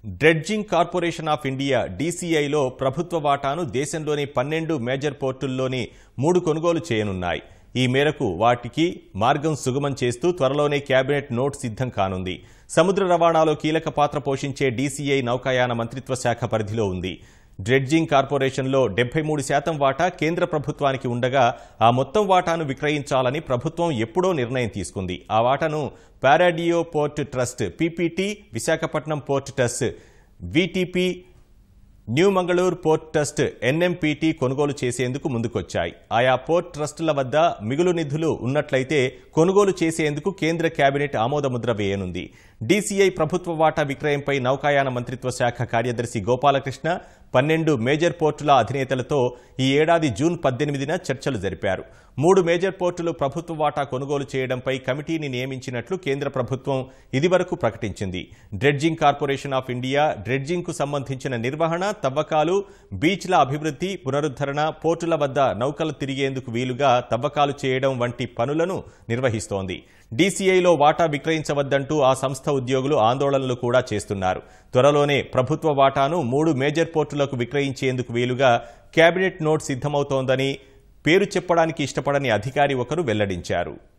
dredging corporation of India డీసీఐలో ప్రభుత్వ వాటాను దేశంలోని పన్నెండు మేజర్ పోర్టుల్లోని మూడు కొనుగోలు చేయనున్నాయి ఈ మేరకు వాటికి మార్గం సుగమం చేస్తూ త్వరలోనే కేబినెట్ నోట్ సిద్ధం కానుంది సముద్ర రవాణాలో కీలక పాత్ర పోషించే డీసీఐ నౌకాయాన మంత్రిత్వ శాఖ పరిధిలో ఉంది డ్రెడ్జింగ్ కార్పొరేషన్లో డెబ్బై మూడు శాతం వాటా కేంద్ర ప్రభుత్వానికి ఉండగా ఆ మొత్తం వాటాను విక్రయించాలని ప్రభుత్వం ఎప్పుడో నిర్ణయం తీసుకుంది ఆ వాటాను Paradip port trust PPT Visakhapatnam port trust VTP new Mangaluru port trust NMPT కొనుగోలు చేసేందుకు ముందుకొచ్చాయి ఆయా పోర్ట్ ట్రస్టుల వద్ద మిగులు నిధులు ఉన్నట్లయితే కొనుగోలు చేసేందుకు కేంద్ర కేబినెట్ ఆమోదముద్ర వేయనుంది డీసీఐ ప్రభుత్వ వాటా విక్రయంపై నౌకాయాన మంత్రిత్వ శాఖ కార్యదర్శి గోపాలకృష్ణ పన్నెండు మేజర్ పోర్టుల అధినేతలతో ఈ ఏడాది జూన్ పద్దెనిమిదిన చర్చలు జరిపారు మూడు మేజర్ పోర్టులు ప్రభుత్వ వాటా కొనుగోలు చేయడంపై కమిటీని నియమించినట్లు కేంద్ర ప్రభుత్వం ఇదివరకు ప్రకటించింది డ్రెడ్జింగ్ కార్పొరేషన్ ఆఫ్ ఇండియా డ్రెడ్జింగ్కు సంబంధించిన నిర్వహణ తవ్వకాలు బీచ్ల అభివృద్ధి పునరుద్ధరణ పోర్టుల వద్ద నౌకలు తిరిగేందుకు వీలుగా తవ్వకాలు చేయడం వంటి పనులను నిర్వహిస్తోంది డీసీఐలో వాటా విక్రయించవద్దంటూ ఆ సంస్థ ఉద్యోగులు ఆందోళనలు కూడా చేస్తున్నారు త్వరలోనే ప్రభుత్వ వాటాను మూడు మేజర్ పోర్టులకు విక్రయించేందుకు వీలుగా కేబినెట్ నోట్ సిద్ధమవుతోందని పేరు చెప్పడానికి ఇష్టపడని అధికారి ఒకరు వెల్లడించారు